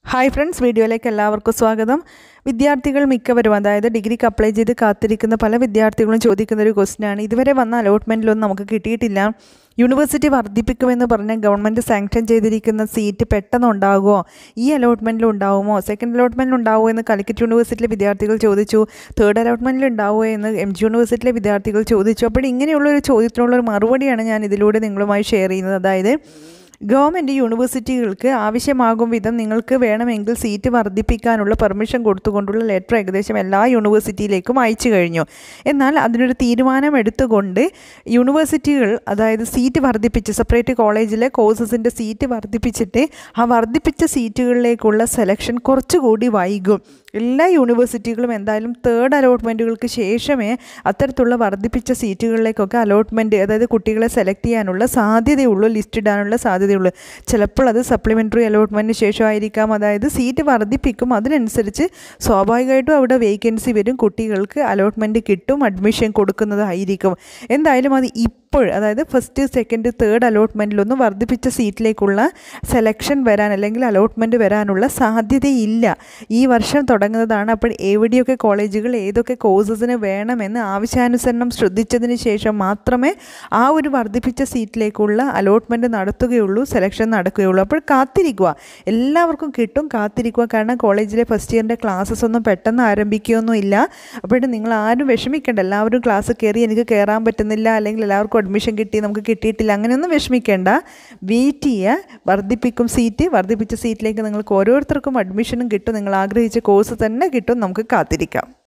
hi friends വീഡിയോയിലേക്ക് എല്ലാവർക്കും സ്വാഗതം വിദ്യാർത്ഥികൾ മിക്കവരും അതായത് ഡിഗ്രിക്ക് അപ്ലൈ ചെയ്ത് കാത്തിരിക്കുന്ന പല വിദ്യാർത്ഥികളും ചോദിക്കുന്ന ഒരു ക്വസ്റ്റ്യനാണ് ഇതുവരെ വന്ന അലോട്ട്മെൻറ്റിലൊന്നും നമുക്ക് കിട്ടിയിട്ടില്ല യൂണിവേഴ്സിറ്റി വർദ്ധിപ്പിക്കുമെന്ന് പറഞ്ഞ് ഗവൺമെൻറ് സാങ്ഷൻ ചെയ്തിരിക്കുന്ന സീറ്റ് പെട്ടെന്ന് ഉണ്ടാകുമോ ഈ അലോട്ട്മെൻറ്റിൽ ഉണ്ടാകുമോ സെക്കൻഡ് അലോട്ട്മെൻറ്റിൽ ഉണ്ടാവുമോ എന്ന് കാലിക്കറ്റ് യൂണിവേഴ്സിറ്റിയിലെ വിദ്യാർത്ഥികൾ ചോദിച്ചു തേർഡ് അലോട്ട്മെൻറ്റിൽ ഉണ്ടാവുമോ എന്ന് എം ജി യൂണിവേഴ്സിറ്റിയിലെ വിദ്യാർത്ഥികൾ ചോദിച്ചു അപ്പോൾ ഇങ്ങനെയുള്ളൊരു ചോദ്യത്തിനുള്ളൊരു മറുപടിയാണ് ഞാൻ ഇതിലൂടെ നിങ്ങളുമായി ഷെയർ ചെയ്യുന്നത് അതായത് ഗവൺമെൻറ് യൂണിവേഴ്സിറ്റികൾക്ക് ആവശ്യമാകും വിധം നിങ്ങൾക്ക് വേണമെങ്കിൽ സീറ്റ് വർദ്ധിപ്പിക്കാനുള്ള പെർമിഷൻ കൊടുത്തുകൊണ്ടുള്ള ലെറ്റർ ഏകദേശം എല്ലാ യൂണിവേഴ്സിറ്റിയിലേക്കും അയച്ചു കഴിഞ്ഞു എന്നാൽ അതിനൊരു തീരുമാനം എടുത്തുകൊണ്ട് യൂണിവേഴ്സിറ്റികൾ അതായത് സീറ്റ് വർദ്ധിപ്പിച്ച് സെപ്പറേറ്റ് കോളേജിലെ കോഴ്സസിൻ്റെ സീറ്റ് വർദ്ധിപ്പിച്ചിട്ട് ആ വർദ്ധിപ്പിച്ച സീറ്റുകളിലേക്കുള്ള സെലക്ഷൻ കുറച്ചുകൂടി വൈകും എല്ലാ യൂണിവേഴ്സിറ്റികളും എന്തായാലും തേർഡ് അലോട്ട്മെൻറ്റുകൾക്ക് ശേഷമേ അത്തരത്തിലുള്ള വർദ്ധിപ്പിച്ച സീറ്റുകളിലേക്കൊക്കെ അലോട്ട്മെൻറ്റ് അതായത് കുട്ടികളെ സെലക്ട് ചെയ്യാനുള്ള സാധ്യതയുള്ളൂ ലിസ്റ്റ് ഇടാനുള്ള സാധ്യതയുള്ളൂ ചിലപ്പോൾ അത് സപ്ലിമെൻ്ററി അലോട്ട്മെൻറ്റിന് ശേഷമായിരിക്കാം അതായത് സീറ്റ് വർദ്ധിപ്പിക്കും അതിനനുസരിച്ച് സ്വാഭാവികമായിട്ടും അവിടെ വേക്കൻസി വരും കുട്ടികൾക്ക് അലോട്ട്മെൻറ്റ് കിട്ടും അഡ്മിഷൻ കൊടുക്കുന്നതായിരിക്കും എന്തായാലും അത് ഇപ്പോൾ അതായത് ഫസ്റ്റ് സെക്കൻഡ് തേർഡ് അലോട്ട്മെൻറ്റിലൊന്നും വർദ്ധിപ്പിച്ച സീറ്റിലേക്കുള്ള സെലക്ഷൻ വരാൻ അല്ലെങ്കിൽ അലോട്ട്മെൻറ്റ് വരാനുള്ള സാധ്യതയില്ല ഈ വർഷം തുടങ്ങുന്നതാണ് അപ്പോൾ എവിടെയൊക്കെ കോളേജുകൾ ഏതൊക്കെ കോഴ്സസിന് വേണമെന്ന് ആവശ്യാനുസരണം ശ്രദ്ധിച്ചതിന് ശേഷം മാത്രമേ ആ ഒരു വർദ്ധിപ്പിച്ച സീറ്റിലേക്കുള്ള അലോട്ട്മെൻറ്റ് നടത്തുകയുള്ളൂ സെലക്ഷൻ നടക്കുകയുള്ളൂ അപ്പോൾ കാത്തിരിക്കുക എല്ലാവർക്കും കിട്ടും കാത്തിരിക്കുക കാരണം കോളേജിലെ ഫസ്റ്റ് ഇയറിൻ്റെ ക്ലാസ്സസ് ഒന്നും പെട്ടെന്ന് ആരംഭിക്കുകയൊന്നുമില്ല അപ്പോൾ നിങ്ങൾ ആരും വിഷമിക്കേണ്ട എല്ലാവരും ക്ലാസ് കയറി എനിക്ക് കയറാൻ പറ്റുന്നില്ല അല്ലെങ്കിൽ എല്ലാവർക്കും അഡ്മിഷൻ കിട്ടി നമുക്ക് കിട്ടിയിട്ടില്ല അങ്ങനെയൊന്നും വിഷമിക്കേണ്ട വെയിറ്റ് ചെയ്യുക വർദ്ധിപ്പിക്കും സീറ്റ് വർദ്ധിപ്പിച്ച സീറ്റിലേക്ക് നിങ്ങൾക്ക് ഓരോരുത്തർക്കും അഡ്മിഷനും കിട്ടും നിങ്ങൾ ആഗ്രഹിച്ച കോഴ്സ് തന്നെ കിട്ടും നമുക്ക് കാത്തിരിക്കാം